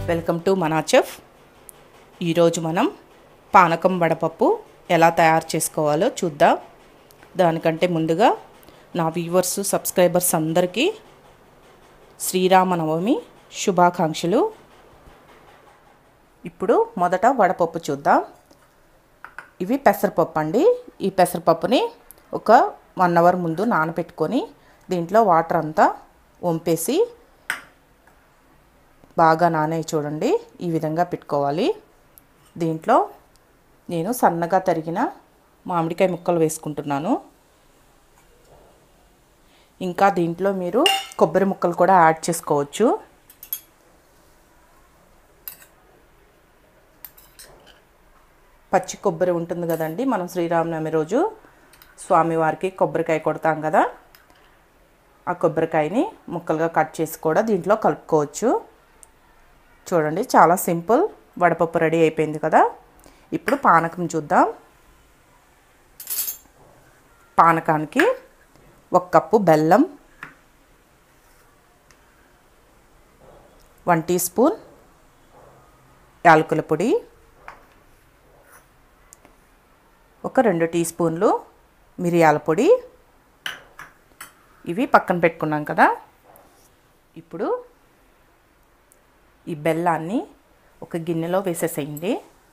welcome to మనా chef ఈరోజు మనం పానకం వడపప్పు ఎలా తయారు చేసుకోవాలో చూద్దాం దానికంటే ముందుగా నా వ్యూవర్స్ సబ్స్క్రైబర్స్ అందరికీ శ్రీరామనవమి శుభాకాంక్షలు ఇప్పుడు మొదట వడపప్పు చూద్దాం ఇవి పెసరపప్పు అండి ఈ పెసరపప్పుని ఒక వన్ అవర్ ముందు నానబెట్టుకొని దీంట్లో వాటర్ అంతా వంపేసి బాగా నానే చూడండి ఈ విధంగా పెట్టుకోవాలి దీంట్లో నేను సన్నగా తరిగిన మామిడికాయ ముక్కలు వేసుకుంటున్నాను ఇంకా దీంట్లో మీరు కొబ్బరి ముక్కలు కూడా యాడ్ చేసుకోవచ్చు పచ్చి కొబ్బరి ఉంటుంది కదండి మనం శ్రీరామనవమి రోజు స్వామివారికి కొబ్బరికాయ కొడతాం కదా ఆ కొబ్బరికాయని ముక్కలుగా కట్ చేసి కూడా దీంట్లో కలుపుకోవచ్చు చూడండి చాలా సింపుల్ వడపప్పు రెడీ అయిపోయింది కదా ఇప్పుడు పానకం చూద్దాం పానకానికి ఒక కప్పు బెల్లం వన్ టీ స్పూన్ యాలకుల పొడి ఒక రెండు టీ స్పూన్లు మిరియాల పొడి ఇవి పక్కన పెట్టుకున్నాం కదా ఇప్పుడు ఈ బెల్లాన్ని ఒక గిన్నెలో వేసేసేయండి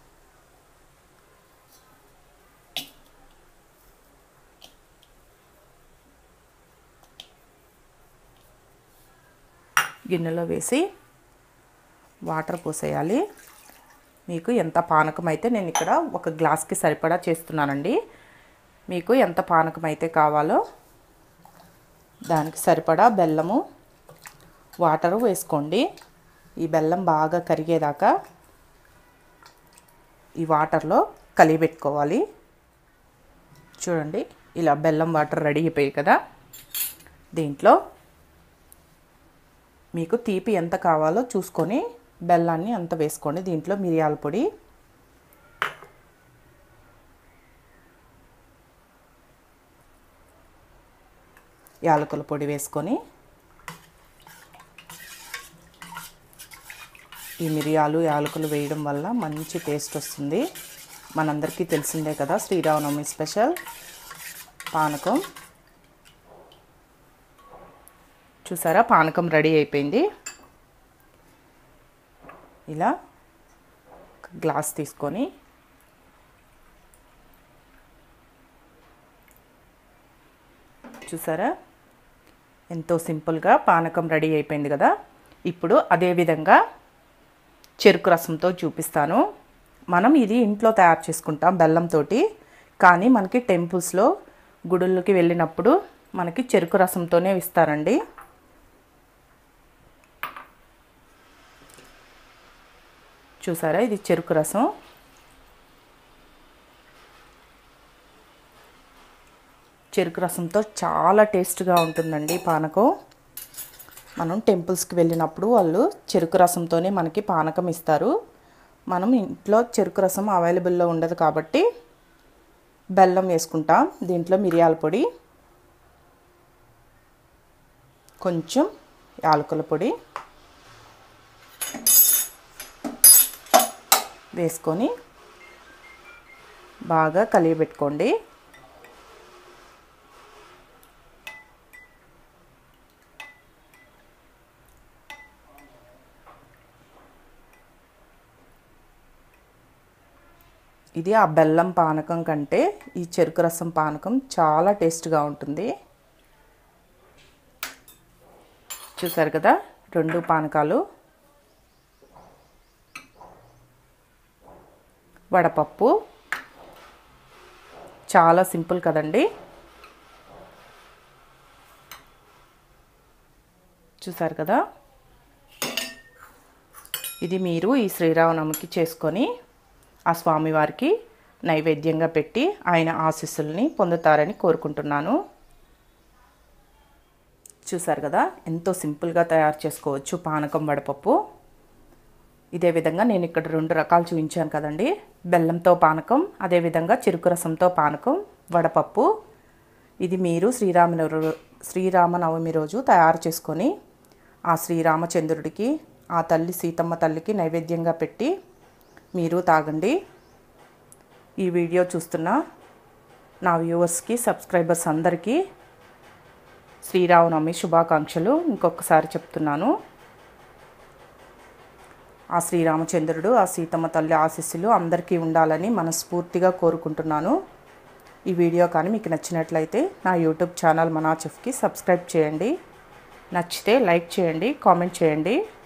గిన్నెలో వేసి వాటర్ పోసేయాలి మీకు ఎంత పానకం అయితే నేను ఇక్కడ ఒక గ్లాస్కి సరిపడా చేస్తున్నానండి మీకు ఎంత పానకం అయితే కావాలో దానికి సరిపడా బెల్లము వాటరు వేసుకోండి ఈ బెల్లం బాగా కరిగేదాకా ఈ వాటర్లో కలిపెట్టుకోవాలి చూడండి ఇలా బెల్లం వాటర్ రెడీ అయిపోయాయి కదా దీంట్లో మీకు తీపి ఎంత కావాలో చూసుకొని బెల్లాన్ని అంత వేసుకోండి దీంట్లో మిరియాల పొడి యాలకుల పొడి వేసుకొని ఈ మిరియాలు యాలకులు వేయడం వల్ల మంచి టేస్ట్ వస్తుంది మనందరికీ తెలిసిందే కదా శ్రీరామనవమి స్పెషల్ పానకం చూసారా పానకం రెడీ అయిపోయింది ఇలా గ్లాస్ తీసుకొని చూసారా ఎంతో సింపుల్గా పానకం రెడీ అయిపోయింది కదా ఇప్పుడు అదే విధంగా చెరుకు రసంతో చూపిస్తాను మనం ఇది ఇంట్లో తయారు చేసుకుంటాం బెల్లంతో కానీ మనకి టెంపుల్స్లో గుడుల్లోకి వెళ్ళినప్పుడు మనకి చెరుకు రసంతోనే ఇస్తారండి చూసారా ఇది చెరుకు రసం చెరుకు రసంతో చాలా టేస్ట్గా ఉంటుందండి పానకం మనం టెంపుల్స్కి వెళ్ళినప్పుడు వాళ్ళు చెరుకు రసంతోనే మనకి పానకం ఇస్తారు మనం ఇంట్లో చెరుకు రసం అవైలబుల్లో ఉండదు కాబట్టి బెల్లం వేసుకుంటాం దీంట్లో మిరియాల పొడి కొంచెం యాలకుల పొడి వేసుకొని బాగా కలియబెట్టుకోండి ఇది ఆ బెల్లం పానకం కంటే ఈ చెరుకు రసం పానకం చాలా టేస్ట్గా ఉంటుంది చూసారు కదా రెండు పానకాలు వడపప్పు చాలా సింపుల్ కదండి చూసారు కదా ఇది మీరు ఈ శ్రీరామనవమికి చేసుకొని ఆ స్వామివారికి నైవేద్యంగా పెట్టి ఆయన ఆశీస్సుల్ని పొందుతారని కోరుకుంటున్నాను చూసారు కదా ఎంతో సింపుల్గా తయారు చేసుకోవచ్చు పానకం వడపప్పు ఇదే విధంగా నేను ఇక్కడ రెండు రకాలు చూపించాను కదండి బెల్లంతో పానకం అదేవిధంగా చెరుకు రసంతో పానకం వడపప్పు ఇది మీరు శ్రీరామ శ్రీరామనవమి రోజు తయారు చేసుకొని ఆ శ్రీరామచంద్రుడికి ఆ తల్లి సీతమ్మ తల్లికి నైవేద్యంగా పెట్టి మీరు తాగండి ఈ వీడియో చూస్తున్న నా వ్యూవర్స్కి సబ్స్క్రైబర్స్ అందరికీ శ్రీరామనవమి శుభాకాంక్షలు ఇంకొకసారి చెప్తున్నాను ఆ శ్రీరామచంద్రుడు ఆ సీతమ్మ తల్లి ఆశీస్సులు అందరికీ ఉండాలని మనస్ఫూర్తిగా కోరుకుంటున్నాను ఈ వీడియో కానీ మీకు నచ్చినట్లయితే నా యూట్యూబ్ ఛానల్ మనాచెఫ్కి సబ్స్క్రైబ్ చేయండి నచ్చితే లైక్ చేయండి కామెంట్ చేయండి